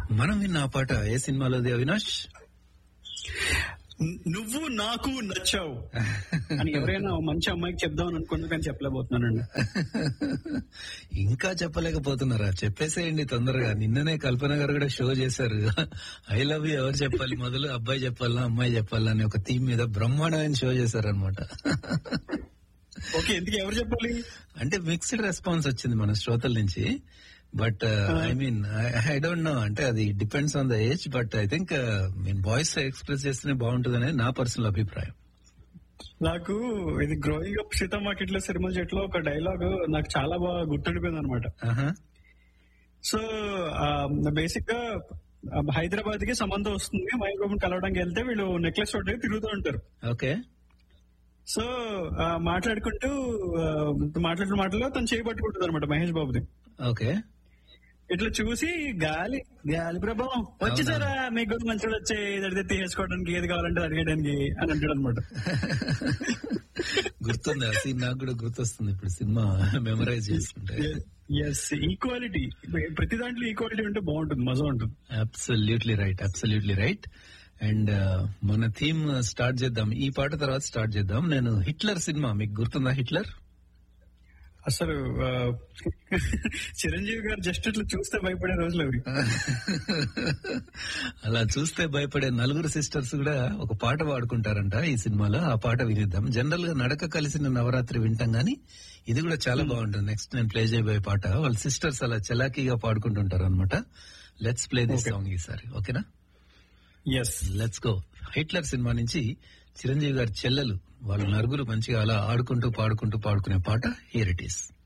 మనం విన్న ఆ పాట ఏ సినిమాలోది అవినాష్ నువ్వు నాకు నచ్చావు అని ఎవరైనా ఓ మంచి అమ్మాయికి చెప్దాం అనుకున్నా కానీ చెప్పలేకపోతున్నానండి ఇంకా చెప్పలేకపోతున్నారా చెప్పేసేయండి తొందరగా నిన్ననే కల్పన గారు కూడా షో చేశారు ఐ లవ్ యూ ఎవరు చెప్పాలి మొదలు అబ్బాయి చెప్పాలా అమ్మాయి చెప్పాలా అని ఒక థీమ్ మీద బ్రహ్మాండమైన షో చేశారనమాట ఓకే ఎందుకు ఎవరు చెప్పాలి అంటే మిక్స్డ్ రెస్పాన్స్ వచ్చింది మన శ్రోతల నుంచి but I mean I don't know అంటే అది depends on the age but I think mean boys express చేస్తేనే బాగుంటుంది అనేది నా పర్సనల్ అభిప్రాయం నాకు ఇది గ్రోయింగ్ అప్ సీతా మార్కెట్ లో సినిమా చెట్లో ఒక డైలాగ్ నాకు చాలా బాగా గుర్తుండిపోయింది అనమాట ఆహా సో బేసిక్ గా హైదరాబాద్ కి సంబంధం వస్తుంది మహేష్ బాబుని కలవడానికి వెళ్తే వీళ్ళు నెక్లెస్ రోడ్ దగ్గర తిరుగుతూ ఉంటారు ఓకే సో ఆ, మాట్లాడుకుంటూ ఆ, మాట్లాడుతున్న మాటలో తను చేయి పట్టుకుంటుంది అనమాట మహేష్ బాబుది ఓకే ఇట్లా చూసి గాలి గాలి ప్రభావం వచ్చేసారా మీకు కూడా మంచిగా వచ్చే ఇది తీసుకోవడానికి ఏది కావాలంటే అది అడిగడానికి అని అంటాడు అనమాట గుర్తుంది ఆ సీన్ నాకు కూడా గుర్తొస్తుంది ఇప్పుడు సినిమా మెమరైజ్ చేసుకుంటే ఎస్ ఈక్వాలిటీ ప్రతి దాంట్లో ఈక్వాలిటీ ఉంటే బాగుంటుంది మజా ఉంటుంది absolutely right absolutely right and మన థీమ్ స్టార్ట్ చేద్దాం ఈ పాట తర్వాత స్టార్ట్ చేద్దాం నేను హిట్లర్ సినిమా మీకు గుర్తుందా హిట్లర్ అసలు ఆ, చిరంజీవి గారు జస్ట్ ఇట్లా చూస్తే భయపడే రోజులు అవి అలా చూస్తే భయపడే నలుగురు సిస్టర్స్ కూడా ఒక పాట పాడుకుంటారంట ఈ సినిమాలో ఆ పాట వినిద్దాం జనరల్ గా నడక కలిసిన నవరాత్రి వింటాం గానీ ఇది కూడా చాలా బాగుంటుంది నెక్స్ట్ నేను ప్లే చేయబోయే పాట వాళ్ళ సిస్టర్స్ అలా చలాకీగా పాడుకుంటుంటారు అనమాట let's play this Okay. Song ఈసారి ఓకేనా yes let's go Hitler cinema నుంచి చిరంజీవి గారి చెల్లెలు వాళ్ళ నలుగురు మంచిగా అలా ఆడుకుంటూ పాడుకుంటూ పాడుకునే పాట హియర్ ఇట్ ఈస్